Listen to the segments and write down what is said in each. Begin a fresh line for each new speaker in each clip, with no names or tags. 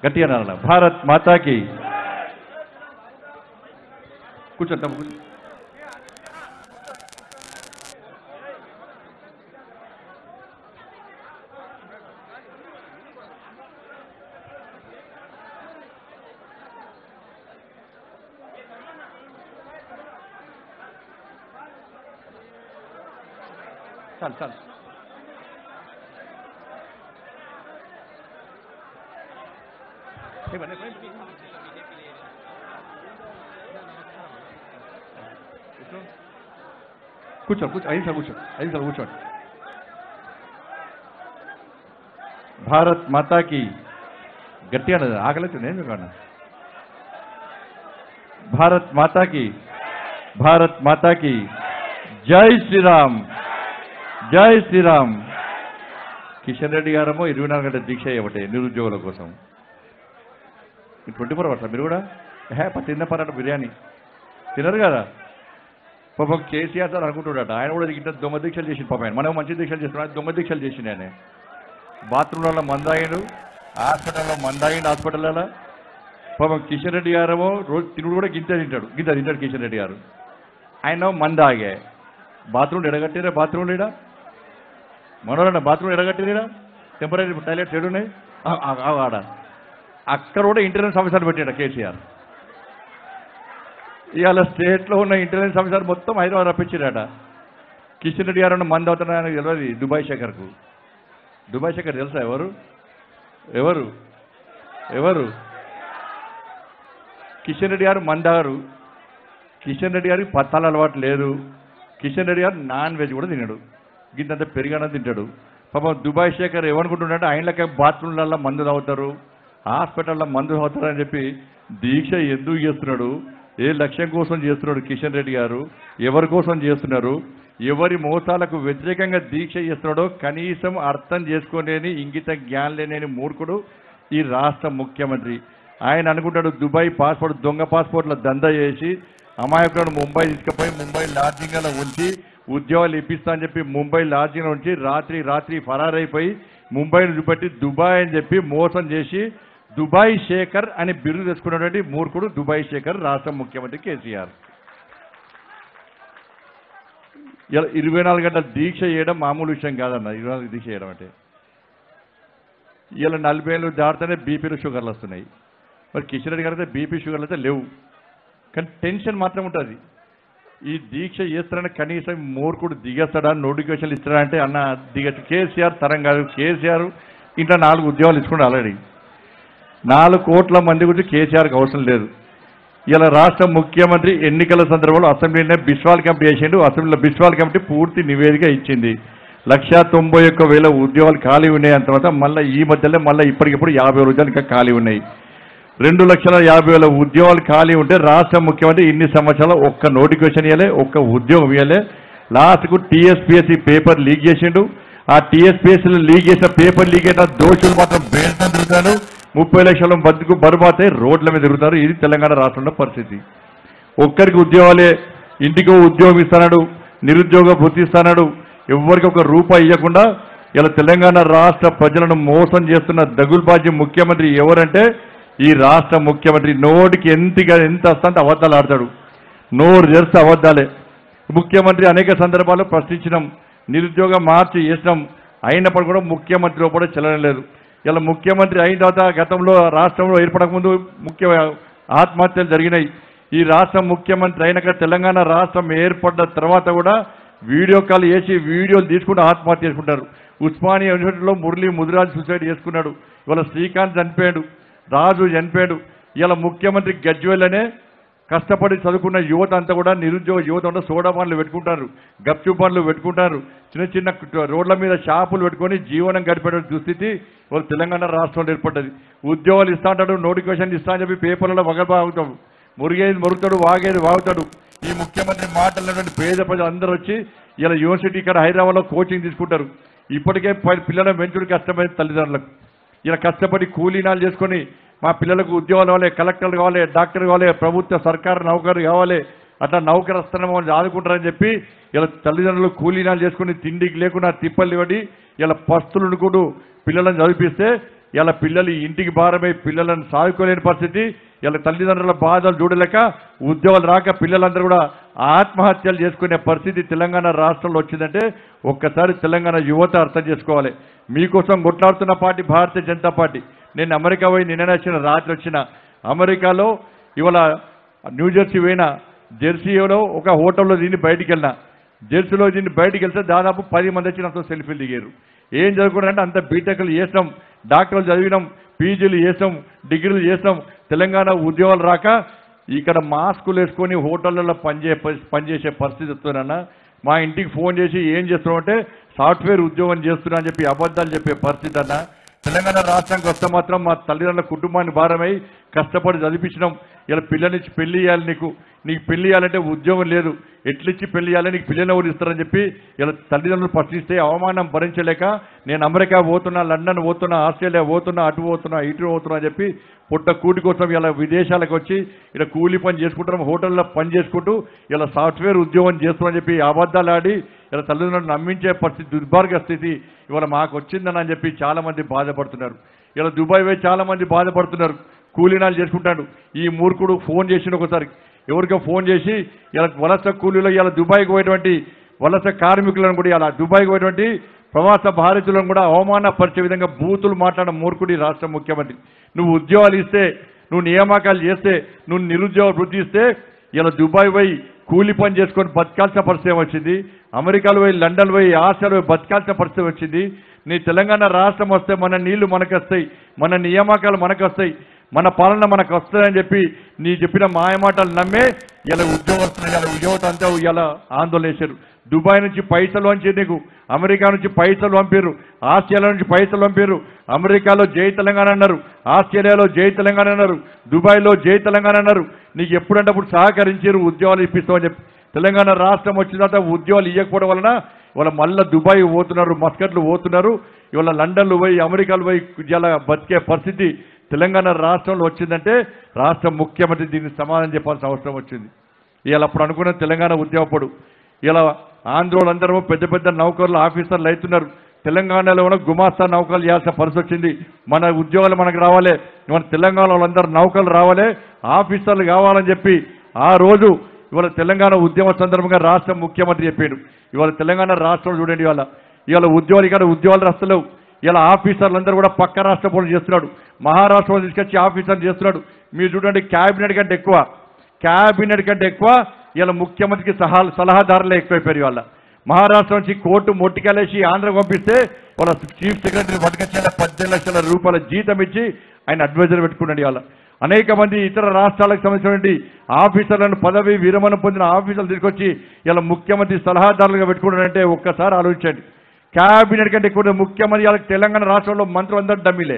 గట్టిగా అనాలన్న భారత్ మాతాకి కూర్చోండి తమ్ముడు, కూర్చో చాలు చాలు ఇవ్వండి, ఇవ్వండి. కూర్చో కూర్చో ఐదు సార్లు కూర్చో ఐదు సార్లు కూర్చోండి భారత్ మాతాకి గట్టిగా అన్నది ఆకలి నేను మీకు అన్నా భారత్ మాతాకి భారత్ మాతాకి జై శ్రీరామ్ జై శ్రీరామ్ కిషన్ రెడ్డి గారేమో ఇరవై నాలుగు గంటల దీక్ష ఇవ్వటే నిరుద్యోగుల కోసం ట్వంటీ ఫోర్ అవర్స్ మీరు కూడా హే ప- తిన్న పన్నట్టు బిర్యానీ తినరు కదా పాపం కేసీఆర్ సార్ అనుకుంటున్నాడట ఆయన కూడా ఇంత దొంగ దీక్షలు చేసింది పాపం ఆయన మనం మంచి దీక్షలు చేస్తున్నాడు దొంగ దీక్షలు చేసిండు ఆయన బాత్రూంలలో మందాయిండు హాస్పిటల్లో మందాయిండు హాస్పిటల్లో పాపం కిషన్ రెడ్డి గారేమో రోజు తినుడు కూడా గింత తింటాడు గింత తింటాడు కిషన్ రెడ్డి గారు ఆయన మందాగే బాత్రూమ్ ఎడగట్టిరా బాత్రూమ్ లేడా మనోరన్న బాత్రూమ్ ఎడగట్టిరా టెంపరీ టాయిలెట్స్ ఏడున్నాయి ఆ, ఆ, ఆ, ఆడ అక్కడ కూడా ఇంటర్నెట్ సమస్యలు పెట్టాడు కేసీఆర్ ఇవాళ స్టేట్లో ఉన్న ఇంటెలిజెన్స్ ఆఫీసర్ మొత్తం హైదరాబాద్ రప్పించారట కిషన్ రెడ్డి గారు మంది అవుతున్నారని తెలియదు దుబాయ్ శేఖర్కు దుబాయ్ శేఖర్ తెలుసా ఎవరు ఎవరు ఎవరు కిషన్ రెడ్డి గారు మందారు కిషన్ రెడ్డి గారికి పత్తాల అలవాటు లేదు కిషన్ రెడ్డి గారు నాన్ వెజ్ కూడా తినడు గింతంత పెరిగాన తింటాడు పాపం దుబాయ్ శేఖర్ ఏమనుకుంటున్నాడు ఆయనకే బాత్రూమ్లలో మందు తాగుతారు హాస్పిటల్లో మందు తాగుతారు అని చెప్పి దీక్ష ఎందుకు చేస్తున్నాడు ఏ లక్ష్యం కోసం చేస్తున్నాడు కిషన్ రెడ్డి గారు ఎవరి కోసం చేస్తున్నారు ఎవరి మోసాలకు వ్యతిరేకంగా దీక్ష చేస్తున్నాడో కనీసం అర్థం చేసుకోలేని ఇంగిత జ్ఞానం లేని మూర్ఖుడు ఈ రాష్ట్ర ముఖ్యమంత్రి ఆయన అనుకుంటాడు దుబాయ్ పాస్పోర్ట్ దొంగ పాస్పోర్ట్ల దందా చేసి అమాయకులను ముంబై తీసుకుపోయి ముంబై లాడ్జింగ్లో ఉంచి ఉద్యోగాలు ఇప్పిస్తా అని చెప్పి ముంబై లాడ్జింగ్లో ఉంచి రాత్రి రాత్రి ఫరారైపోయి ముంబైని చూపెట్టి దుబాయ్ అని చెప్పి మోసం చేసి దుబాయ్ శేఖర్ అని బిరుదు తెచ్చుకున్నటువంటి మూర్ఖుడు దుబాయ్ శేఖర్ రాష్ట్ర ముఖ్యమంత్రి కేసీఆర్ ఇలా ఇరవై నాలుగు గంటల దీక్ష చేయడం మామూలు విషయం కాదన్న ఇరవై నాలుగు దీక్ష చేయడం అంటే ఇలా నలభై ఏళ్ళు దాటితేనే బీపీలు షుగర్లు వస్తున్నాయి మరి కిషన్ రెడ్డి గారు అయితే బీపీ షుగర్లు అయితే లేవు కానీ టెన్షన్ మాత్రం ఉంటుంది ఈ దీక్ష చేస్తారని కనీసం మూర్ఖుడు దిగేస్తాడా నోటిఫికేషన్లు ఇస్తాడా అంటే అన్న దిగచ్చు కేసీఆర్ తరం కాదు కేసీఆర్ ఇంట్లో నాలుగు ఉద్యోగాలు ఇచ్చుకున్నాడు ఆల్రెడీ నాలుగు కోట్ల మంది గురించి కేసీఆర్కి అవసరం లేదు ఇలా రాష్ట్ర ముఖ్యమంత్రి ఎన్నికల సందర్భంలో అసెంబ్లీనే బిస్వాల్ కమిటీ చేసిండు అసెంబ్లీలో బిస్వాల్ కమిటీ పూర్తి నివేదిక ఇచ్చింది లక్ష తొంభై ఒక్క వేల ఉద్యోగాలు ఖాళీ ఉన్నాయి అంత తర్వాత మళ్ళీ ఈ మధ్యలో మళ్ళీ ఇప్పటికిప్పుడు యాభై వేల ఉద్యోగాలు ఇంకా ఖాళీ ఉన్నాయి రెండు లక్షల యాభై వేల ఉద్యోగాలు ఖాళీ ఉంటే రాష్ట్ర ముఖ్యమంత్రి ఇన్ని సంవత్సరాలు ఒక్క నోటిఫికేషన్ ఇవ్వలే ఒక్క ఉద్యోగం ఇవ్వలే లాస్ట్కు టీఎస్పీఎస్సీ పేపర్ లీక్ చేసిండు ఆ టీఎస్పీఎస్సీలో లీక్ చేసిన పేపర్ లీక్ అయిన దోషులు మాత్రం బేల్తో తిరుగుతారు ముప్పై లక్షల బతుకు బరుబాతే రోడ్ల మీద తిరుగుతారు ఇది తెలంగాణ రాష్ట్రంలో పరిస్థితి ఒక్కరికి ఉద్యోగాలే ఇంటికి ఉద్యోగం ఇస్తున్నాడు నిరుద్యోగ భృతి ఇస్తున్నాడు ఎవరికి ఒక రూపాయి ఇవ్వకుండా ఇలా తెలంగాణ రాష్ట్ర ప్రజలను మోసం చేస్తున్న దగుల్బాజీ ముఖ్యమంత్రి ఎవరంటే ఈ రాష్ట్ర ముఖ్యమంత్రి నోటికి ఎంతగా ఎంత వస్తుంటే అబద్ధాలు ఆడతాడు నోరు తెరిస్తే అబద్ధాలే ముఖ్యమంత్రి అనేక సందర్భాల్లో ప్రశ్నించినాం నిరుద్యోగం మార్చి చేసినాం అయినప్పుడు కూడా ముఖ్యమంత్రి కూడా చెల్లలేదు ఇలా ముఖ్యమంత్రి అయిన తర్వాత గతంలో రాష్ట్రంలో ఏర్పడకముందు ముఖ్య ఆత్మహత్యలు జరిగినాయి ఈ రాష్ట్ర ముఖ్యమంత్రి అయినాక తెలంగాణ రాష్ట్రం ఏర్పడ్డ తర్వాత కూడా వీడియో కాల్ చేసి వీడియోలు తీసుకుంటూ ఆత్మహత్య చేసుకుంటారు ఉస్మానియా యూనివర్సిటీలో మురళి ముదిరాజ్ సూసైడ్ చేసుకున్నాడు ఇవాళ శ్రీకాంత్ చనిపోయాడు రాజు చనిపోయాడు ఇలా ముఖ్యమంత్రి గజ్వేలనే కష్టపడి చదువుకున్న యువత అంతా కూడా నిరుద్యోగ యువత అంతా సోడా పనులు పెట్టుకుంటారు గప్చు పనులు పెట్టుకుంటారు చిన్న చిన్న రోడ్ల మీద షాపులు పెట్టుకొని జీవనం గడిపే దుస్థితి వాళ్ళు తెలంగాణ రాష్ట్రంలో ఏర్పడ్డది ఉద్యోగాలు ఇస్తా అంటాడు నోటిఫికేషన్ ఇస్తా అని చెప్పి పేపర్లలో వగబాగుతాడు మురిగేది మురుగుతాడు వాగేది వాగుతాడు ఈ ముఖ్యమంత్రి మాట్లాడినటువంటి పేద ప్రజలు అందరూ వచ్చి ఇలా యూనివర్సిటీ ఇక్కడ హైదరాబాద్లో కోచింగ్ తీసుకుంటారు ఇప్పటికే ప- పిల్లల పెంచుడు కష్టమైంది తల్లిదండ్రులకు ఇలా కష్టపడి కూలీనాలు చేసుకొని మా పిల్లలకు ఉద్యోగాలు కావాలి కలెక్టర్లు కావాలి డాక్టర్ కావాలి ప్రభుత్వ సర్కారు నౌకరు కావాలి అట్లా నౌకరు వస్తున్నామో అని ఆదుకుంటారని చెప్పి ఇలా తల్లిదండ్రులు కూలీనాలు చేసుకుని తిండికి లేకుండా తిప్పలు పడి ఇలా పస్తులు కూడా పిల్లలను చదివిపిస్తే ఇలా పిల్లలు ఇంటికి భారమై పిల్లలను సాదుకోలేని పరిస్థితి ఇలా తల్లిదండ్రుల బాధలు చూడలేక ఉద్యోగాలు రాక పిల్లలందరూ కూడా ఆత్మహత్యలు చేసుకునే పరిస్థితి తెలంగాణ రాష్ట్రంలో వచ్చిందంటే ఒక్కసారి తెలంగాణ యువత అర్థం చేసుకోవాలి మీకోసం కొట్లాడుతున్న పార్టీ భారతీయ జనతా పార్టీ నేను అమెరికా పోయి నిన్న వచ్చిన రాత్రి వచ్చిన అమెరికాలో ఇవాళ న్యూజెర్సీ పోయిన జెర్సీలో ఒక హోటల్లో దీన్ని బయటికి వెళ్ళిన జెర్సీలో దీన్ని బయటికి వెళ్తే దాదాపు పది మంది వచ్చి నాతో సెల్ఫీలు దిగారు ఏం చదువుకున్నారంటే అంత బీటెక్లు చేసాం డాక్టర్లు చదివినాం పీజీలు చేసాం డిగ్రీలు చేసాం తెలంగాణ ఉద్యోగాలు రాక ఇక్కడ మాస్కులు వేసుకొని హోటళ్ళలో పనిచే పనిచేసే పరిస్థితి వస్తున్నా మా ఇంటికి ఫోన్ చేసి ఏం చేస్తున్నావు అంటే సాఫ్ట్వేర్ ఉద్యోగం చేస్తున్నా అని చెప్పి అబద్ధాలు చెప్పే పరిస్థితి అన్న తెలంగాణ రాష్ట్రానికి వస్తే మాత్రం మా తల్లిదండ్రుల కుటుంబాన్ని భారమై కష్టపడి చదివించినాం ఇలా పిల్లనిచ్చి పెళ్లి చేయాలి నీకు నీకు పెళ్లి చేయాలంటే ఉద్యోగం లేదు ఎట్లిచ్చి పెళ్లి చేయాలి నీకు పిల్లలు ఎవరు ఇస్తారని చెప్పి ఇలా తల్లిదండ్రులు ప్రశ్నిస్తే అవమానం భరించలేక నేను అమెరికా పోతున్నా లండన్ పోతున్నా ఆస్ట్రేలియా పోతున్నా అటు పోతున్నా ఇటు పోతున్నా అని చెప్పి పుట్ట కూటి కోసం ఇలా విదేశాలకు వచ్చి ఇలా కూలి పని చేసుకుంటున్నాం హోటల్లో పని చేసుకుంటూ ఇలా సాఫ్ట్వేర్ ఉద్యోగం చేస్తున్నామని చెప్పి అబద్ధాలు ఆడి ఇలా తల్లిదండ్రులను నమ్మించే పరిస్థితి దుర్భాగ్య స్థితి ఇవాళ మాకు వచ్చిందని అని చెప్పి చాలా మంది బాధపడుతున్నారు ఇలా దుబాయ్ పోయి చాలా మంది బాధపడుతున్నారు కూలీనాలు చేసుకుంటాడు ఈ మూర్ఖుడు ఫోన్ చేసిన ఒకసారి ఎవరికో ఫోన్ చేసి ఇలా వలస కూలీలో ఇలా దుబాయ్కి పోయేటువంటి వలస కార్మికులను కూడా ఇలా దుబాయ్కి పోయేటువంటి ప్రవాస భారతీయులను కూడా అవమానపరిచే విధంగా బూతులు మాట్లాడిన మూర్ఖుడి రాష్ట్ర ముఖ్యమంత్రి నువ్వు ఉద్యోగాలు ఇస్తే నువ్వు నియామకాలు చేస్తే నువ్వు నిరుద్యోగ వృద్ధి ఇస్తే ఇలా దుబాయ్ పోయి కూలి పని చేసుకొని బతకాల్సిన పరిస్థితి వచ్చింది అమెరికాలో పోయి లండన్ పోయి ఆసియాలో పోయి బతకాల్సిన పరిస్థితి వచ్చింది నీ తెలంగాణ రాష్ట్రం వస్తే మన నీళ్లు మనకు వస్తాయి మన నియామకాలు మనకు వస్తాయి మన పాలన మనకు వస్తుందని చెప్పి నీ చెప్పిన మాయమాటలు నమ్మే ఇలా ఉద్యోగస్తులు ఇలా ఉద్యోగం అంతా ఇలా ఆందోళన చేశారు దుబాయ్ నుంచి పైసలు వంచి నీకు అమెరికా నుంచి పైసలు పంపారు ఆస్ట్రేలియా నుంచి పైసలు పంపారు అమెరికాలో జై తెలంగాణ అన్నారు ఆస్ట్రేలియాలో జై తెలంగాణ అన్నారు దుబాయ్లో జై తెలంగాణ అన్నారు నీకు ఎప్పుడంటే అప్పుడు సహకరించారు ఉద్యోగాలు ఇప్పిస్తామని చెప్పి తెలంగాణ రాష్ట్రం వచ్చిన తర్వాత ఉద్యోగాలు ఇవ్వకపోవడం వలన ఇవాళ మళ్ళీ దుబాయ్ పోతున్నారు మస్కట్లు పోతున్నారు ఇవాళ లండన్లు పోయి అమెరికాలు పోయి ఇలా బతికే పరిస్థితి తెలంగాణ రాష్ట్రంలో వచ్చిందంటే రాష్ట్ర ముఖ్యమంత్రి దీనికి సమాధానం చెప్పాల్సిన అవసరం వచ్చింది ఇవాళ అప్పుడు అనుకున్న తెలంగాణ ఉద్యోగపడు ఇలా ఆంధ్రోలందరూ పెద్ద పెద్ద నౌకర్లు ఆఫీసర్లు అవుతున్నారు తెలంగాణలో ఉన్న గుమాస్తా నౌకర్లు చేయాల్సిన పరిస్థితి వచ్చింది మన ఉద్యోగాలు మనకు రావాలి మన తెలంగాణ వాళ్ళందరూ నౌకర్లు రావాలి ఆఫీసర్లు కావాలని చెప్పి ఆ రోజు ఇవాళ తెలంగాణ ఉద్యమ సందర్భంగా రాష్ట్ర ముఖ్యమంత్రి చెప్పాడు ఇవాళ తెలంగాణ రాష్ట్రం చూడండి ఇవాళ ఇవాళ ఉద్యోగాలు ఇక్కడ ఉద్యోగాలు రస్తలేవు ఇలా ఆఫీసర్లందరూ కూడా పక్క రాష్ట్ర పనులు చేస్తున్నాడు మహారాష్ట్రలో తీసుకొచ్చి ఆఫీసర్లు చేస్తున్నాడు మీరు చూడండి క్యాబినెట్ కంటే ఎక్కువ క్యాబినెట్ కంటే ఎక్కువ ఇలా ముఖ్యమంత్రికి సహా సలహాదారులే ఎక్కువైపోయారు ఇవాళ మహారాష్ట్ర నుంచి కోర్టు మొట్టికెళ్ళేసి ఆంధ్ర పంపిస్తే వాళ్ళ చీఫ్ సెక్రటరీ పట్టుకొచ్చేలా పద్దెనిమిది లక్షల రూపాయల జీతం ఇచ్చి ఆయన అడ్వైజర్ పెట్టుకున్నాడు ఇవాళ అనేక మంది ఇతర రాష్ట్రాలకు సంబంధించినటువంటి ఆఫీసర్లను పదవి విరమణ పొందిన ఆఫీసర్లు తీసుకొచ్చి ఇలా ముఖ్యమంత్రి సలహాదారులుగా పెట్టుకున్నాడంటే ఒక్కసారి ఆలోచించండి క్యాబినెట్ కంటే ఎక్కువ ముఖ్యమంత్రి వాళ్ళకి తెలంగాణ రాష్ట్రంలో మంత్రులు అందరూ డమ్మీలే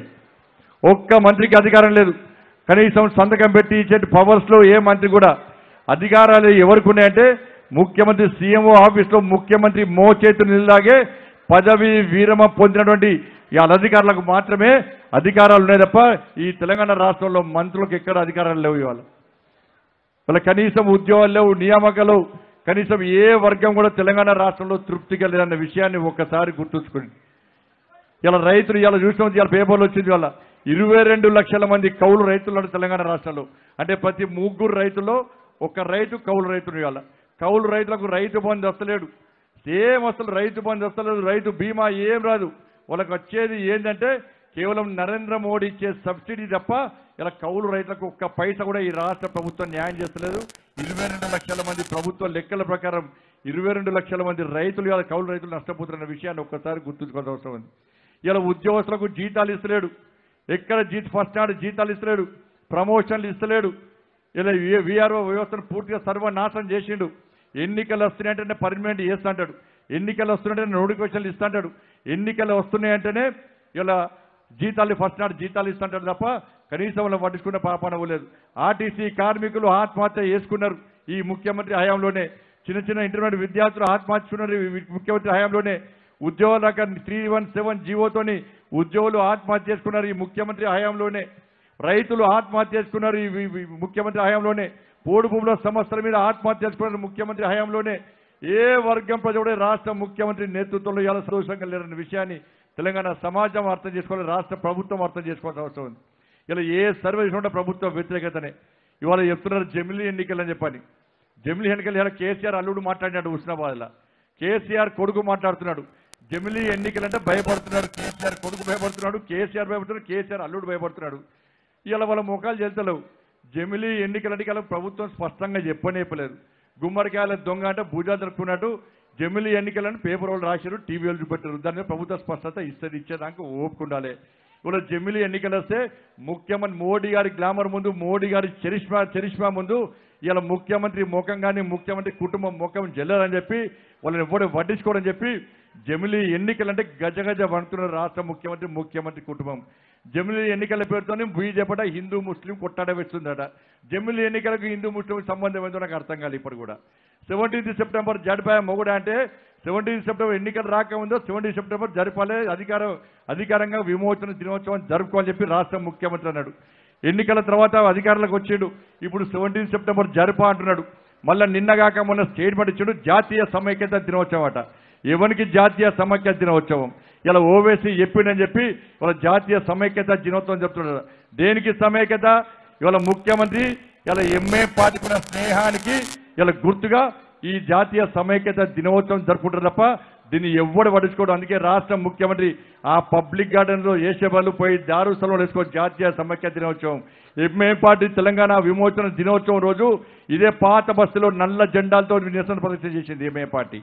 ఒక్క మంత్రికి అధికారం లేదు కనీసం సంతకం పెట్టి ఇచ్చే పవర్స్లో ఏ మంత్రి కూడా అధికారాలు ఎవరికి ఉన్నాయంటే ముఖ్యమంత్రి సీఎంఓ ఆఫీస్లో ముఖ్యమంత్రి మో చేతులు నిల్లాగే పదవి వీరమ పొందినటువంటి ఈ అధికారులకు మాత్రమే అధికారాలు ఉన్నాయి తప్ప ఈ తెలంగాణ రాష్ట్రంలో మంత్రులకు ఎక్కడ అధికారాలు లేవు ఇవాళ వాళ్ళ కనీసం ఉద్యోగాలు లేవు నియామకాలు కనీసం ఏ వర్గం కూడా తెలంగాణ రాష్ట్రంలో తృప్తిగా లేదన్న విషయాన్ని ఒక్కసారి గుర్తుంచుకోండి ఇలా రైతులు ఇలా చూసిన ఇవాళ పేపర్లు వచ్చింది ఇవాళ ఇరవై రెండు లక్షల మంది కౌలు రైతులు ఉన్నారు తెలంగాణ రాష్ట్రంలో అంటే ప్రతి ముగ్గురు రైతుల్లో ఒక రైతు కౌలు రైతులు ఇవాళ కౌలు రైతులకు రైతు బంధు వస్తలేడు ఏం అసలు రైతు బంధు వస్తలేదు రైతు బీమా ఏం రాదు వాళ్ళకి వచ్చేది ఏంటంటే కేవలం నరేంద్ర మోడీ ఇచ్చే సబ్సిడీ తప్ప ఇలా కౌలు రైతులకు ఒక్క పైసా కూడా ఈ రాష్ట్ర ప్రభుత్వం న్యాయం చేస్తలేదు ఇరవై రెండు లక్షల మంది ప్రభుత్వ లెక్కల ప్రకారం ఇరవై రెండు లక్షల మంది రైతులు ఇలా కౌలు రైతులు నష్టపోతున్న విషయాన్ని ఒక్కసారి గుర్తుంచుకోవాల్సిన అవసరం ఉంది ఇలా ఉద్యోగస్తులకు జీతాలు ఇస్తలేడు ఎక్కడ జీత ఫస్ట్ నాడు జీతాలు ఇస్తలేడు ప్రమోషన్లు ఇస్తలేడు ఇలా విఆర్ఓ వ్యవస్థను పూర్తిగా సర్వనాశనం చేసిండు ఎన్నికలు వస్తున్నాయంటేనే పర్మనెంట్ చేస్తుంటాడు ఎన్నికలు వస్తున్నాయంటే నోటిఫికేషన్లు ఇస్తుంటాడు ఎన్నికలు వస్తున్నాయంటేనే ఇలా జీతాలు ఫస్ట్ నాడు జీతాలు ఇస్తుంటాడు తప్ప కనీసం వాళ్ళు పట్టించుకున్న పాపన లేదు ఆర్టీసీ కార్మికులు ఆత్మహత్య చేసుకున్నారు ఈ ముఖ్యమంత్రి హయాంలోనే చిన్న చిన్న ఇంటర్మీడియట్ విద్యార్థులు ఆత్మహత్య చేసుకున్నారు ఈ ముఖ్యమంత్రి హయాంలోనే ఉద్యోగుల రకం త్రీ వన్ సెవెన్ జీవోతోని ఉద్యోగులు ఆత్మహత్య చేసుకున్నారు ఈ ముఖ్యమంత్రి హయాంలోనే రైతులు ఆత్మహత్య చేసుకున్నారు ఈ ఈ- ఈ ముఖ్యమంత్రి హయాంలోనే పోడు భూముల సమస్యల మీద ఆత్మహత్య చేసుకున్నారు ముఖ్యమంత్రి హయాంలోనే ఏ వర్గం ప్రజలు కూడా రాష్ట్ర ముఖ్యమంత్రి నేతృత్వంలో ఇలా సంతోషంగా లేరన్న విషయాన్ని తెలంగాణ సమాజం అర్థం చేసుకోవాలి రాష్ట్ర ప్రభుత్వం అర్థం చేసుకోవాల్సిన అవసరం ఉంది ఇలా ఏ సర్వే చూడ ప్రభుత్వ వ్యతిరేకతనే ఇవాళ చెప్తున్నారు జమిలీ ఎన్నికలు అని చెప్పని జమిలీ ఎన్నికలు ఇలా కేసీఆర్ అల్లుడు మాట్లాడినాడు హుస్నాబాద్లో కేసీఆర్ కొడుకు మాట్లాడుతున్నాడు జమిలీ ఎన్నికలంటే భయపడుతున్నాడు కేసీఆర్ కొడుకు భయపడుతున్నాడు కేసీఆర్ భయపడుతున్నాడు కేసీఆర్ అల్లుడు భయపడుతున్నాడు ఇలా వాళ్ళ ముఖాలు చెల్తలేవు జమిలీ ఎన్నికలంటే ఇలా ప్రభుత్వం స్పష్టంగా చెప్పనేపలేదు గుమ్మడికాయల దొంగ అంటే భుజాలు జరుపుకున్నట్టు జమిలీ ఎన్నికలను పేపర్ వాళ్ళు రాశారు టీవీ వాళ్ళు చూపెట్టారు దాని మీద ప్రభుత్వ స్పష్టత ఇస్తుంది ఇచ్చేదాకా ఓపుకుండాలి ఇప్పుడు జమిలీ ఎన్నికలు వస్తే ముఖ్యమంత్రి మోడీ గారి గ్లామర్ ముందు మోడీ గారి చరిష్మా చరిష్మా ముందు ఇలా ముఖ్యమంత్రి ముఖం కానీ ముఖ్యమంత్రి కుటుంబం ముఖం చెల్లరని చెప్పి వాళ్ళని ఎవ్వడు వడ్డించుకోవడం చెప్పి జమిలీ ఎన్నికలంటే గజ గజ వండుతున్నారు రాష్ట్ర ముఖ్యమంత్రి ముఖ్యమంత్రి కుటుంబం జమిలీ ఎన్నికల పేరుతోనే బీజేపీ హిందూ ముస్లిం కొట్టాడ వేస్తుందట జమిలీ ఎన్నికలకు హిందూ ముస్లిం సంబంధం ఏందో నాకు అర్థం కాదు ఇప్పుడు కూడా సెవెంటీన్త్ సెప్టెంబర్ జడిపాయ మొగుడు అంటే సెవెంటీన్త్ సెప్టెంబర్ ఎన్నికలు రాకముందో సెవెంటీన్త్ సెప్టెంబర్ జరపాలి అధికారం అధికారంగా విమోచన దినోత్సవం జరుపుకోవాలని చెప్పి రాష్ట్ర ముఖ్యమంత్రి అన్నాడు ఎన్నికల తర్వాత అధికారులకు వచ్చిండు ఇప్పుడు సెవెంటీన్త్ సెప్టెంబర్ జరపా అంటున్నాడు మళ్ళీ నిన్నగాక మొన్న స్టేట్మెంట్ ఇచ్చాడు జాతీయ సమైక్యత దినోత్సవం అట ఎవరికి జాతీయ సమైక్యత దినోత్సవం ఇలా ఓవేసీ చెప్పిండని చెప్పి ఇవాళ జాతీయ సమైక్యత దినోత్సవం చెప్తున్నాడు దేనికి సమైక్యత ఇవాళ ముఖ్యమంత్రి ఇలా ఎంఏ పార్టీకున్న స్నేహానికి ఇలా గుర్తుగా ఈ జాతీయ సమైక్యత దినోత్సవం జరుపుకుంటారు తప్ప దీన్ని ఎవ్వడు పట్టించుకోవడం అందుకే రాష్ట్ర ముఖ్యమంత్రి ఆ పబ్లిక్ గార్డెన్ లో వేసే వాళ్ళు పోయి దారు స్థలంలో వేసుకో జాతీయ సమైక్య దినోత్సవం ఎంఏ పార్టీ తెలంగాణ విమోచన దినోత్సవం రోజు ఇదే పాత బస్సులో నల్ల జెండాలతో నిరసన ప్రదర్శన చేసింది ఎంఏ పార్టీ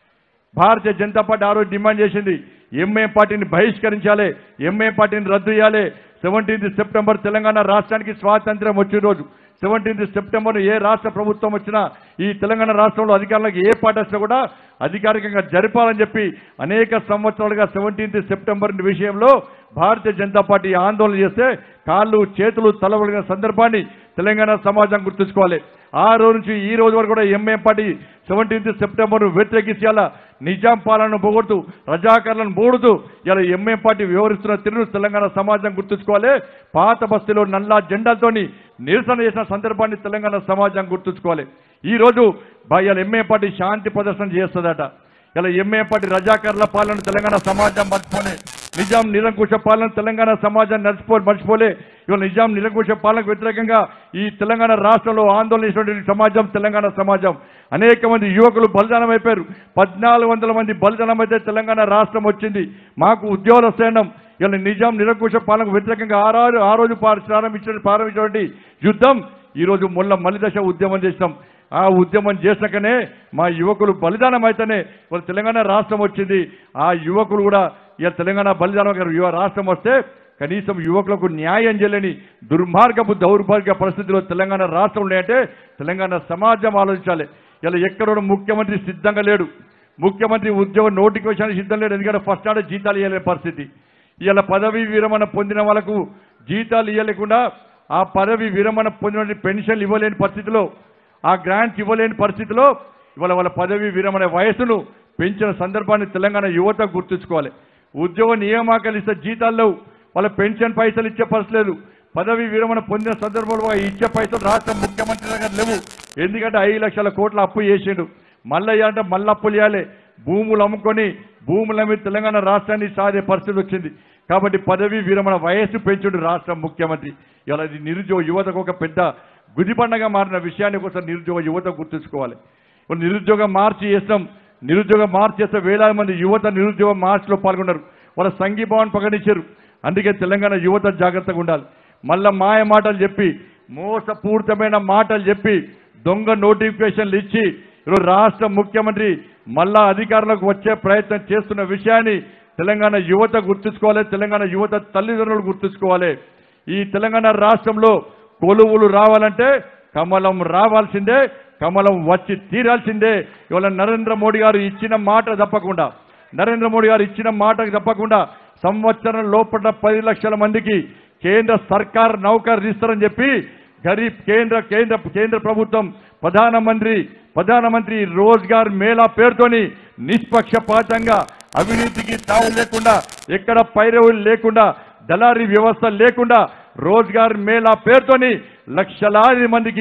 భారతీయ జనతా పార్టీ ఆ రోజు డిమాండ్ చేసింది ఎంఏ పార్టీని బహిష్కరించాలి ఎంఏ పార్టీని రద్దు చేయాలి సెవెంటీన్త్ సెప్టెంబర్ తెలంగాణ రాష్ట్రానికి స్వాతంత్ర్యం వచ్చిన రోజు సెవెంటీన్త్ సెప్టెంబర్ ఏ రాష్ట్ర ప్రభుత్వం వచ్చినా ఈ తెలంగాణ రాష్ట్రంలో అధికారులకు ఏ పార్టీ వచ్చినా కూడా అధికారికంగా జరపాలని చెప్పి అనేక సంవత్సరాలుగా సెవెంటీన్త్ సెప్టెంబర్ విషయంలో భారతీయ జనతా పార్టీ ఆందోళన చేస్తే కాళ్ళు చేతులు తలవలిగిన సందర్భాన్ని తెలంగాణ సమాజం గుర్తుంచుకోవాలి ఆ రోజు నుంచి ఈ రోజు వరకు కూడా ఎంఏ పార్టీ సెవెంటీన్త్ సెప్టెంబర్ వ్యతిరేకించి ఇలా నిజాం పాలనను పొగడుతూ రజాకర్లను మూడుతూ ఇలా ఎంఏ పార్టీ వ్యవహరిస్తున్న తిరుగు తెలంగాణ సమాజం గుర్తుంచుకోవాలి పాత బస్తీలో నల్ల జెండాలతోని నిరసన చేసిన సందర్భాన్ని తెలంగాణ సమాజం గుర్తుంచుకోవాలి ఈ రోజు ఇలా ఎంఏ పార్టీ శాంతి ప్రదర్శన చేస్తుందట ఇలా ఎంఏ పార్టీ రజాకర్ల పాలన తెలంగాణ సమాజం మర్చిపోలే నిజాం నిరంకుశ పాలన తెలంగాణ సమాజం నడిచిపో మర్చిపోలే ఇవాళ నిజాం నిరంకుశ పాలనకు వ్యతిరేకంగా ఈ తెలంగాణ రాష్ట్రంలో ఆందోళన చేసినటువంటి సమాజం తెలంగాణ సమాజం అనేక మంది యువకులు బలిదానం అయిపోయారు పద్నాలుగు వందల మంది బలిదానం అయితే తెలంగాణ రాష్ట్రం వచ్చింది మాకు ఉద్యోగాలు వస్తాయన్నాం ఇలా నిజాం నిరంకుశ పాలనకు వ్యతిరేకంగా ఆ రోజు ఆ రోజు పార- ప్రారంభించిన ప్రారంభించినటువంటి యుద్ధం ఈ రోజు మొల్ల మలిదశ ఉద్యమం చేసినాం ఆ ఉద్యమం చేసినాకనే మా యువకులు బలిదానం అయితేనే వాళ్ళ తెలంగాణ రాష్ట్రం వచ్చింది ఆ యువకులు కూడా ఇక తెలంగాణ బలిదానం గారు యువ రాష్ట్రం వస్తే కనీసం యువకులకు న్యాయం చేయలేని దుర్మార్గపు దౌర్భాగ్య పరిస్థితిలో తెలంగాణ రాష్ట్రం ఉన్నాయంటే తెలంగాణ సమాజం ఆలోచించాలి ఇలా ఎక్కడ ముఖ్యమంత్రి సిద్ధంగా లేడు ముఖ్యమంత్రి ఉద్యోగ నోటిఫికేషన్ సిద్ధం లేడు ఎందుకంటే ఫస్ట్ నాడే జీతాలు ఇవ్వలేని పరిస్థితి ఇలా పదవి విరమణ పొందిన వాళ్ళకు జీతాలు ఇవ్వలేకుండా ఆ పదవి విరమణ పొందిన పెన్షన్లు ఇవ్వలేని పరిస్థితిలో ఆ గ్రాంట్స్ ఇవ్వలేని పరిస్థితిలో ఇవాళ వాళ్ళ పదవి విరమణ వయసును పెంచిన సందర్భాన్ని తెలంగాణ యువత గుర్తుంచుకోవాలి ఉద్యోగ నియామకాలు ఇస్తే జీతాల్లో వాళ్ళ పెన్షన్ పైసలు ఇచ్చే పరిస్థితి లేదు పదవి విరమణ పొందిన సందర్భంలో ఆ ఇచ్చే పైసలు రాష్ట్ర ముఖ్యమంత్రి దగ్గర లేవు ఎందుకంటే ఐదు లక్షల కోట్ల అప్పు చేసిండు మళ్ళీ అంటే మళ్ళీ అప్పులు చేయాలి భూములు అమ్ముకొని భూముల మీద తెలంగాణ రాష్ట్రాన్ని సాదే పరిస్థితి వచ్చింది కాబట్టి పదవి విరమణ వయస్సు పెంచుడు రాష్ట్ర ముఖ్యమంత్రి ఇలా ఇది నిరుద్యోగ యువతకు ఒక పెద్ద గుదిబండగా మారిన విషయాన్ని కోసం నిరుద్యోగ యువత గుర్తుంచుకోవాలి ఇప్పుడు నిరుద్యోగ మార్చి చేస్తాం నిరుద్యోగ మార్చి చేస్తే వేలాది మంది యువత నిరుద్యోగ మార్చిలో పాల్గొన్నారు వాళ్ళ సంఘీభావం ప్రకటించారు అందుకే తెలంగాణ యువత జాగ్రత్తగా ఉండాలి మళ్ళా మాయ మాటలు చెప్పి మోసపూరితమైన మాటలు చెప్పి దొంగ నోటిఫికేషన్లు ఇచ్చి ఈరోజు రాష్ట్ర ముఖ్యమంత్రి మళ్ళా అధికారంలోకి వచ్చే ప్రయత్నం చేస్తున్న విషయాన్ని తెలంగాణ యువత గుర్తుంచుకోవాలి తెలంగాణ యువత తల్లిదండ్రులు గుర్తుంచుకోవాలి ఈ తెలంగాణ రాష్ట్రంలో కొలువులు రావాలంటే కమలం రావాల్సిందే కమలం వచ్చి తీరాల్సిందే ఇవాళ నరేంద్ర మోడీ గారు ఇచ్చిన మాట తప్పకుండా నరేంద్ర మోడీ గారు ఇచ్చిన మాటకు తప్పకుండా సంవత్సరం లోపల పది లక్షల మందికి కేంద్ర సర్కార్ నౌకర్ ఇస్తారని చెప్పి గరీబ్ కేంద్ర కేంద్ర కేంద్ర ప్రభుత్వం ప్రధానమంత్రి ప్రధానమంత్రి రోజ్గార్ మేళా పేరుతోని నిష్పక్షపాతంగా అవినీతికి తావు లేకుండా ఎక్కడ పైరవులు లేకుండా దళారీ వ్యవస్థ లేకుండా రోజ్గార్ మేళా పేరుతోని లక్షలాది మందికి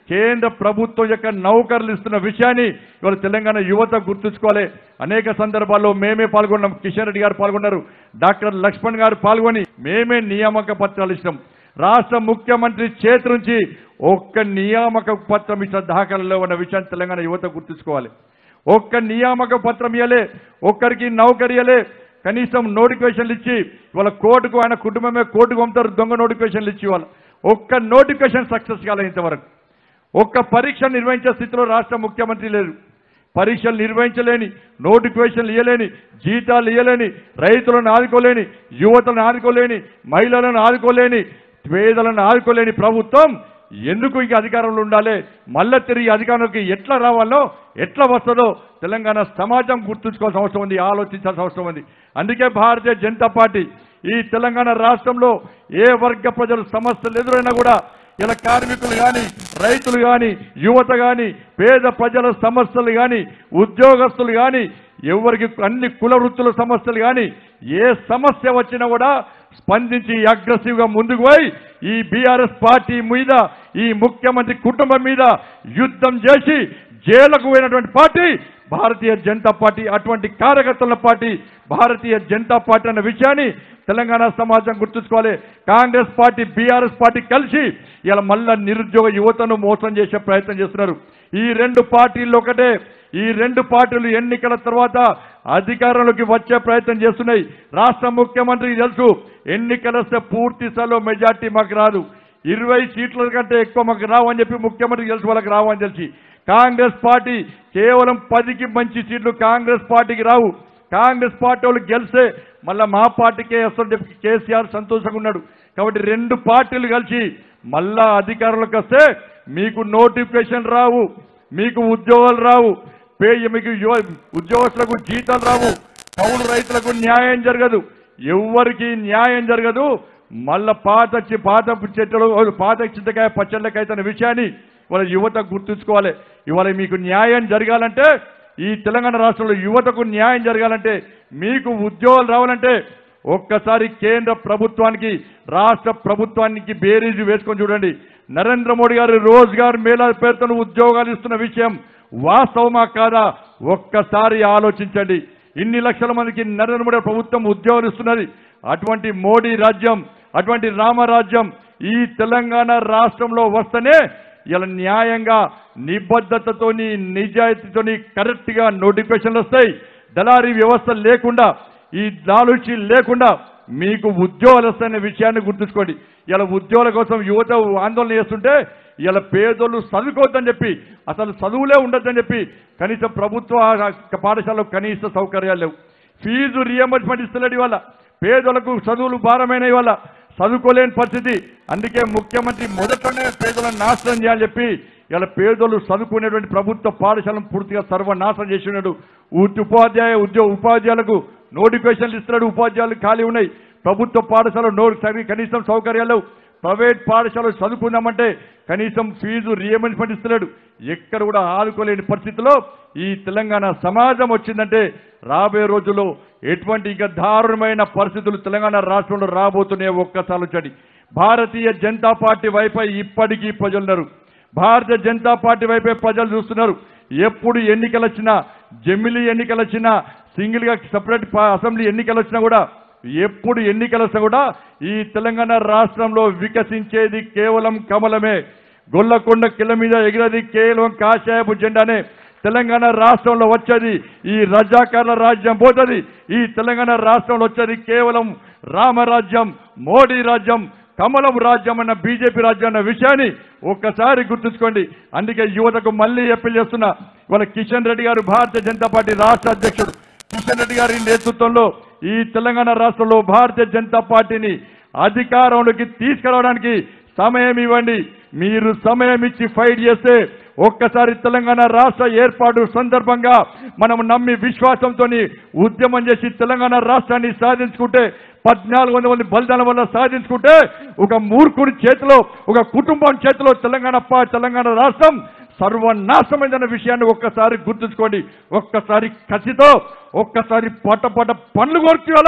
కేంద్ర ప్రభుత్వం యొక్క నౌకర్లు ఇస్తున్న విషయాన్ని ఇవాళ తెలంగాణ యువత గుర్తుంచుకోవాలి అనేక సందర్భాల్లో మేమే పాల్గొన్నాం కిషన్ రెడ్డి గారు పాల్గొన్నారు డాక్టర్ లక్ష్మణ్ గారు పాల్గొని మేమే నియామక పత్రాలు ఇచ్చినాం రాష్ట్ర ముఖ్యమంత్రి చేతి నుంచి ఒక్క నియామక పత్రం ఇచ్చిన దాఖలలో ఉన్న విషయాన్ని తెలంగాణ యువత గుర్తుంచుకోవాలి ఒక్క నియామక పత్రం ఇవ్వలే ఒక్కరికి నౌకరి ఇవ్వలే కనీసం నోటిఫికేషన్లు ఇచ్చి ఇవాళ కోర్టుకు ఆయన కుటుంబమే కోర్టుకు పంపుతారు దొంగ నోటిఫికేషన్లు ఇచ్చి ఇవాళ ఒక్క నోటిఫికేషన్ సక్సెస్ కాలే ఇంతవరకు ఒక్క పరీక్ష నిర్వహించే స్థితిలో రాష్ట్ర ముఖ్యమంత్రి లేరు పరీక్షలు నిర్వహించలేని నోటిఫికేషన్లు ఇవ్వలేని జీతాలు ఇవ్వలేని రైతులను ఆదుకోలేని యువతలను ఆదుకోలేని మహిళలను ఆదుకోలేని పేదలను ఆదుకోలేని ప్రభుత్వం ఎందుకు ఇక అధికారంలో ఉండాలి మళ్ళా తిరిగి అధికారంలోకి ఎట్లా రావాలో ఎట్లా వస్తుందో తెలంగాణ సమాజం గుర్తుంచుకోవాల్సిన అవసరం ఉంది ఆలోచించాల్సిన అవసరం ఉంది అందుకే భారతీయ జనతా పార్టీ ఈ తెలంగాణ రాష్ట్రంలో ఏ వర్గ ప్రజలు సమస్యలు ఎదురైనా కూడా ఇలా కార్మికులు కానీ రైతులు కానీ యువత కానీ పేద ప్రజల సమస్యలు కానీ ఉద్యోగస్తులు కానీ ఎవరికి అన్ని కుల వృత్తుల సమస్యలు కానీ ఏ సమస్య వచ్చినా కూడా స్పందించి అగ్రెసివ్ గా ముందుకు పోయి ఈ బీఆర్ఎస్ పార్టీ మీద ఈ ముఖ్యమంత్రి కుటుంబం మీద యుద్ధం చేసి జైలుకు పోయినటువంటి పార్టీ భారతీయ జనతా పార్టీ అటువంటి కార్యకర్తల పార్టీ భారతీయ జనతా పార్టీ అన్న విషయాన్ని తెలంగాణ సమాజం గుర్తుంచుకోవాలి కాంగ్రెస్ పార్టీ బీఆర్ఎస్ పార్టీ కలిసి ఇలా మళ్ళా నిరుద్యోగ యువతను మోసం చేసే ప్రయత్నం చేస్తున్నారు ఈ రెండు పార్టీలు ఒకటే ఈ రెండు పార్టీలు ఎన్నికల తర్వాత అధికారంలోకి వచ్చే ప్రయత్నం చేస్తున్నాయి రాష్ట్ర ముఖ్యమంత్రికి తెలుసు ఎన్నికలు వస్తే పూర్తి స్థాయిలో మెజార్టీ మాకు రాదు ఇరవై సీట్ల కంటే ఎక్కువ మాకు రావు అని చెప్పి ముఖ్యమంత్రికి తెలుసు వాళ్ళకి రావు అని తెలిసి కాంగ్రెస్ పార్టీ కేవలం పదికి మంచి సీట్లు కాంగ్రెస్ పార్టీకి రావు కాంగ్రెస్ పార్టీ వాళ్ళు గెలిస్తే మళ్ళా మా పార్టీకే వస్తుందని చెప్పి కేసీఆర్ సంతోషంగా ఉన్నాడు కాబట్టి రెండు పార్టీలు కలిసి మళ్ళా అధికారంలోకి వస్తే మీకు నోటిఫికేషన్ రావు మీకు ఉద్యోగాలు రావు పే మీకు యువ- ఉద్యోగస్తులకు జీతాలు రావు కౌలు రైతులకు న్యాయం జరగదు ఎవ్వరికి న్యాయం జరగదు మళ్ళా పాత చి- పాత చెట్లు పాత చింతకాయ పచ్చళ్ళకైతే అనే విషయాన్ని వాళ్ళ యువత గుర్తుంచుకోవాలి ఇవాళ మీకు న్యాయం జరగాలంటే ఈ తెలంగాణ రాష్ట్రంలో యువతకు న్యాయం జరగాలంటే మీకు ఉద్యోగాలు రావాలంటే ఒక్కసారి కేంద్ర ప్రభుత్వానికి రాష్ట్ర ప్రభుత్వానికి బేరీజు వేసుకొని చూడండి నరేంద్ర మోడీ గారు రోజ్గార్ మేళా పేరుతో ఉద్యోగాలు ఇస్తున్న విషయం వాస్తవమా కాదా ఒక్కసారి ఆలోచించండి ఇన్ని లక్షల మందికి నరేంద్ర మోడీ ప్రభుత్వం ఉద్యోగాలు ఇస్తున్నది అటువంటి మోడీ రాజ్యం అటువంటి రామరాజ్యం ఈ తెలంగాణ రాష్ట్రంలో వస్తేనే ఇలా న్యాయంగా నిబద్ధతతోని నిజాయితీతోని కరెక్ట్ గా నోటిఫికేషన్లు వస్తాయి దళారీ వ్యవస్థ లేకుండా ఈ లాలూచి లేకుండా మీకు ఉద్యోగాలు వస్తాయనే విషయాన్ని గుర్తుంచుకోండి ఇలా ఉద్యోగాల కోసం యువత ఆందోళన చేస్తుంటే ఇలా పేదోళ్ళు చదువుకోవద్దని చెప్పి అసలు చదువులే ఉండొద్దని చెప్పి కనీసం ప్రభుత్వ పాఠశాలలో కనీస సౌకర్యాలు లేవు ఫీజు రియంబర్స్మెంట్ ఇస్తలేడు ఇవాళ పేదలకు చదువులు భారమైన ఇవాళ చదువుకోలేని పరిస్థితి అందుకే ముఖ్యమంత్రి మొదటనే పేదలను నాశనం చేయాలని చెప్పి ఇలా పేదోళ్ళు చదువుకునేటువంటి ప్రభుత్వ పాఠశాలను పూర్తిగా సర్వనాశనం చేసినాడు ఉ- ఉపాధ్యాయ ఉద్యోగ ఉపాధ్యాయులకు నోటిఫికేషన్లు ఇస్తున్నాడు ఉపాధ్యాయులు ఖాళీ ఉన్నాయి ప్రభుత్వ పాఠశాల నో సరి- కనీసం సౌకర్యాలు లేవు. ప్రైవేట్ పాఠశాలలు చదువుకుందామంటే కనీసం ఫీజు రియంబర్స్మెంట్ ఇస్తున్నాడు ఎక్కడ కూడా ఆదుకోలేని పరిస్థితిలో ఈ తెలంగాణ సమాజం వచ్చిందంటే రాబోయే రోజుల్లో ఎటువంటి ఇక దారుణమైన పరిస్థితులు తెలంగాణ రాష్ట్రంలో రాబోతున్నాయో ఒక్కసారి ఆలోచించండి భారతీయ జనతా పార్టీ వైపై ఇప్పటికీ ప్రజలున్నారు భారతీయ జనతా పార్టీ వైపే ప్రజలు చూస్తున్నారు ఎప్పుడు ఎన్నికలు వచ్చినా జమిలీ ఎన్నికలు వచ్చినా సింగిల్ గా సపరేట్ అసెంబ్లీ ఎన్నికలు వచ్చినా కూడా ఎప్పుడు ఎన్నికలు వస్తే కూడా ఈ తెలంగాణ రాష్ట్రంలో వికసించేది కేవలం కమలమే గొల్లకొండ కిల మీద ఎగిరేది కేవలం కాషాయపు జెండానే తెలంగాణ రాష్ట్రంలో వచ్చేది ఈ రజాకార్ల రాజ్యం పోతుంది ఈ తెలంగాణ రాష్ట్రంలో వచ్చేది కేవలం రామరాజ్యం మోడీ రాజ్యం కమలం రాజ్యం అన్న బీజేపీ రాజ్యం అన్న విషయాన్ని ఒక్కసారి గుర్తుంచుకోండి అందుకే యువతకు మళ్ళీ అప్పీల్ చేస్తున్నా ఇవాళ కిషన్ రెడ్డి గారు భారతీయ జనతా పార్టీ రాష్ట్ర అధ్యక్షుడు కిషన్ రెడ్డి గారి నేతృత్వంలో ఈ తెలంగాణ రాష్ట్రంలో భారతీయ జనతా పార్టీని అధికారంలోకి తీసుకురావడానికి సమయం ఇవ్వండి మీరు సమయం ఇచ్చి ఫైట్ చేస్తే ఒక్కసారి తెలంగాణ రాష్ట్ర ఏర్పాటు సందర్భంగా మనం నమ్మి విశ్వాసంతో ఉద్యమం చేసి తెలంగాణ రాష్ట్రాన్ని సాధించుకుంటే పద్నాలుగు వందల మంది బలిదానం వల్ల సాధించుకుంటే ఒక మూర్ఖుడి చేతిలో ఒక కుటుంబం చేతిలో తెలంగాణ పా- తెలంగాణ రాష్ట్రం సర్వనాశమైందన్న విషయాన్ని ఒక్కసారి గుర్తుంచుకోండి ఒక్కసారి కసితో ఒక్కసారి పట పట పండ్లు కొరికి వల్ల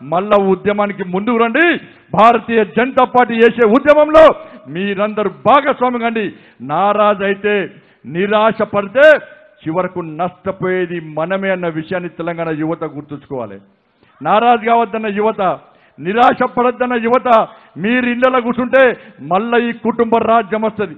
మళ్ళా ఉద్యమానికి ముందుకు రండి భారతీయ జనతా పార్టీ చేసే ఉద్యమంలో మీరందరూ భాగస్వామి కండి నారాజు అయితే నిరాశ పడితే చివరకు నష్టపోయేది మనమే అన్న విషయాన్ని తెలంగాణ యువత గుర్తుంచుకోవాలి నారాజు కావద్దన్న యువత నిరాశ పడద్దన్న యువత మీరు ఇళ్ళలో కూర్చుంటే మళ్ళా ఈ కుటుంబ రాజ్యం వస్తుంది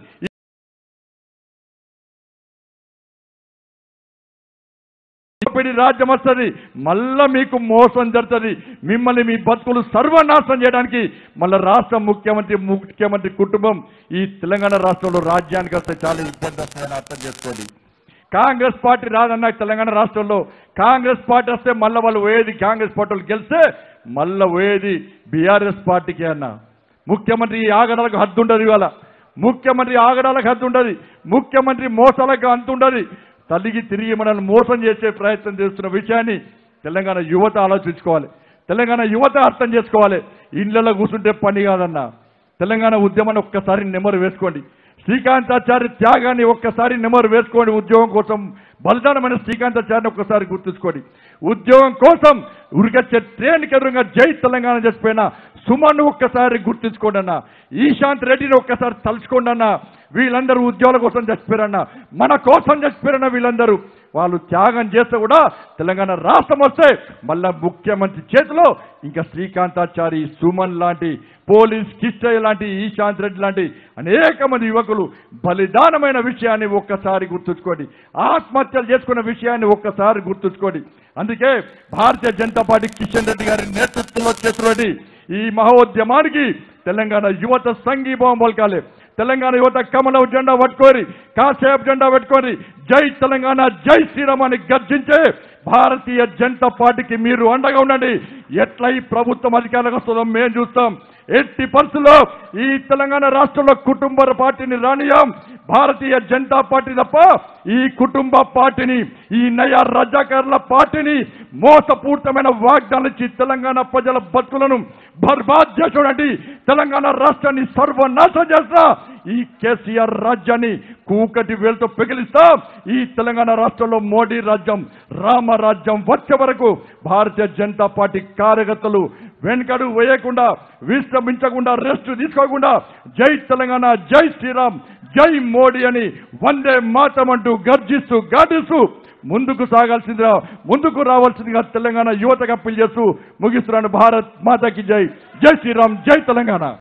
పిడి రాజ్యం వస్తుంది మళ్ళా మీకు మోసం జరుగుతుంది మిమ్మల్ని మీ బతుకులు సర్వనాశనం చేయడానికి మళ్ళా రాష్ట్ర ముఖ్యమంత్రి ముఖ్యమంత్రి కుటుంబం ఈ తెలంగాణ రాష్ట్రంలో రాజ్యానికి వస్తే చాలా ఇబ్బంది వస్తుందని అర్థం చేసుకోండి కాంగ్రెస్ పార్టీ రాదన్న తెలంగాణ రాష్ట్రంలో కాంగ్రెస్ పార్టీ వస్తే మళ్ళీ వాళ్ళు పోయేది కాంగ్రెస్ పార్టీ వాళ్ళు గెలిస్తే మళ్ళీ పోయేది బీఆర్ఎస్ పార్టీకి అన్న ముఖ్యమంత్రి ఈ ఆగడాలకు హద్దు ఉండదు ఇవాళ ముఖ్యమంత్రి ఆగడాలకు హద్దు ఉండదు ముఖ్యమంత్రి మోసాలకు అంతు ఉండదు తల్లికి తిరిగి మనల్ని మోసం చేసే ప్రయత్నం చేస్తున్న విషయాన్ని తెలంగాణ యువత ఆలోచించుకోవాలి తెలంగాణ యువత అర్థం చేసుకోవాలి ఇళ్లలో కూర్చుంటే పని కాదన్న తెలంగాణ ఉద్యమాన్ని ఒక్కసారి నెమరు వేసుకోండి శ్రీకాంతాచారి త్యాగాన్ని ఒక్కసారి నెమరు వేసుకోండి ఉద్యోగం కోసం బలిదానమైన శ్రీకాంతాచారిని ఒక్కసారి గుర్తుంచుకోండి ఉద్యోగం కోసం ఉరికొచ్చే ట్రైన్కి ఎదురుగా జై తెలంగాణ చచ్చిపోయిన సుమన్ను ఒక్కసారి గుర్తుంచుకోండి అన్న ఈశాంత్ రెడ్డిని ఒక్కసారి తలుచుకోండి అన్న వీళ్ళందరూ ఉద్యోగాల కోసం చచ్చిపోయారన్న మన కోసం చచ్చిపోయారన్న వీళ్ళందరూ వాళ్ళు త్యాగం చేస్తే కూడా తెలంగాణ రాష్ట్రం వస్తే మళ్ళా ముఖ్యమంత్రి చేతిలో ఇంకా శ్రీకాంతాచారి సుమన్ లాంటి పోలీస్ కిష్టయ్య లాంటి ఈశాంత్ రెడ్డి లాంటి అనేక మంది యువకులు బలిదానమైన విషయాన్ని ఒక్కసారి గుర్తుంచుకోండి ఆత్మహత్యలు చేసుకున్న విషయాన్ని ఒక్కసారి గుర్తుంచుకోండి అందుకే భారతీయ జనతా పార్టీ కిషన్ రెడ్డి గారి నేతృత్వంలో చేస్తున్నటువంటి ఈ మహోద్యమానికి తెలంగాణ యువత సంఘీభావం పలకాలి తెలంగాణ యువత కమలం జెండా పట్టుకోరి కాసేపు జెండా పెట్టుకోరి జై తెలంగాణ జై శ్రీరామ్ అని గర్జించే భారతీయ జనతా పార్టీకి మీరు అండగా ఉండండి ఎట్లా ఈ ప్రభుత్వం అధికారంలోకి వస్తుందో మేము చూస్తాం ఎట్టి పరిస్థితుల్లో ఈ తెలంగాణ రాష్ట్రంలో కుటుంబ పార్టీని రానియాం భారతీయ జనతా పార్టీ తప్ప ఈ కుటుంబ పార్టీని ఈ నయా రజాకారుల పార్టీని మోసపూరితమైన వాగ్దానాలు ఇచ్చి తెలంగాణ ప్రజల బతుకులను బర్బాద్ చేసినటువంటి తెలంగాణ రాష్ట్రాన్ని సర్వనాశనం చేస్తా ఈ కేసీఆర్ రాజ్యాన్ని కూకటి వేలుతో పెగిలిస్తా ఈ తెలంగాణ రాష్ట్రంలో మోడీ రాజ్యం రామరాజ్యం వచ్చే వరకు భారతీయ జనతా పార్టీ కార్యకర్తలు వెనుకడు వేయకుండా విశ్రమించకుండా రెస్ట్ తీసుకోకుండా జై తెలంగాణ జై శ్రీరామ్ జై మోడీ అని వందే మాతం అంటూ గర్జిస్తూ గాడిస్తూ ముందుకు సాగాల్సిందిగా ముందుకు రావాల్సిందిగా తెలంగాణ యువతకు అప్పీల్ చేస్తూ ముగిస్తున్నాను భారత్ మాతాకి జై జై శ్రీరామ్ జై తెలంగాణ